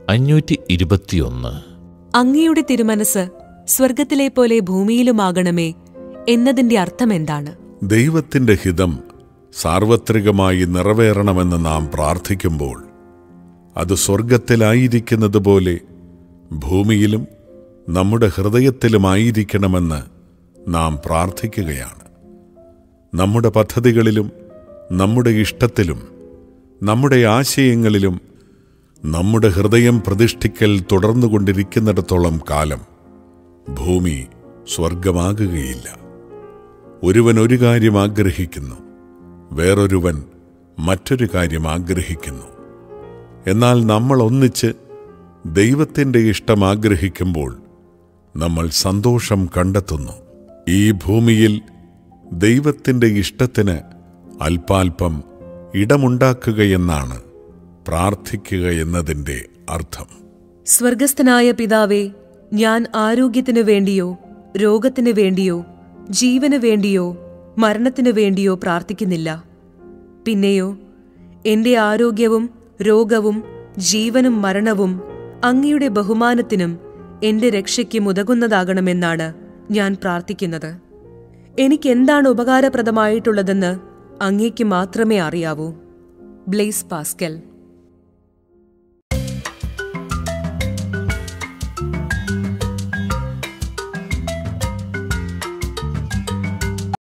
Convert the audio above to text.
അഞ്ഞൂറ്റി ഇരുപത്തിയൊന്ന് അങ്ങയുടെ തിരുമനസ് സ്വർഗത്തിലെ പോലെ ഭൂമിയിലുമാകണമേ എന്നതിന്റെ അർത്ഥം എന്താണ് ദൈവത്തിന്റെ ഹിതം സാർവത്രികമായി നിറവേറണമെന്ന് നാം പ്രാർത്ഥിക്കുമ്പോൾ അത് സ്വർഗത്തിലായിരിക്കുന്നത് പോലെ ഭൂമിയിലും നമ്മുടെ ഹൃദയത്തിലുമായിരിക്കണമെന്ന് നാം പ്രാർത്ഥിക്കുകയാണ് നമ്മുടെ പദ്ധതികളിലും നമ്മുടെ ഇഷ്ടത്തിലും നമ്മുടെ ആശയങ്ങളിലും നമ്മുടെ ഹൃദയം പ്രതിഷ്ഠിക്കൽ തുടർന്നുകൊണ്ടിരിക്കുന്നിടത്തോളം കാലം ഭൂമി സ്വർഗമാകുകയില്ല ഒരുവൻ ഒരു കാര്യം ആഗ്രഹിക്കുന്നു വേറൊരുവൻ മറ്റൊരു കാര്യം ആഗ്രഹിക്കുന്നു എന്നാൽ നമ്മൾ ഒന്നിച്ച് ദൈവത്തിൻ്റെ ഇഷ്ടം ആഗ്രഹിക്കുമ്പോൾ നമ്മൾ സന്തോഷം കണ്ടെത്തുന്നു ഈ ഭൂമിയിൽ ദൈവത്തിൻ്റെ ഇഷ്ടത്തിന് അല്പാൽപം ഇടമുണ്ടാക്കുകയെന്നാണ് പ്രാർത്ഥിക്കുക എന്നതിൻ്റെ അർത്ഥം സ്വർഗസ്ഥനായ പിതാവേ ഞാൻ ആരോഗ്യത്തിനു വേണ്ടിയോ രോഗത്തിനു വേണ്ടിയോ ജീവന് വേണ്ടിയോ മരണത്തിനു വേണ്ടിയോ പ്രാർത്ഥിക്കുന്നില്ല പിന്നെയോ എന്റെ ആരോഗ്യവും രോഗവും ജീവനും മരണവും അങ്ങയുടെ ബഹുമാനത്തിനും എന്റെ രക്ഷയ്ക്കും ഉതകുന്നതാകണമെന്നാണ് ഞാൻ പ്രാർത്ഥിക്കുന്നത് എനിക്ക് എന്താണ് ഉപകാരപ്രദമായിട്ടുള്ളതെന്ന് അങ്ങേക്ക് മാത്രമേ അറിയാവൂ ബ്ലേസ് പാസ്കൽ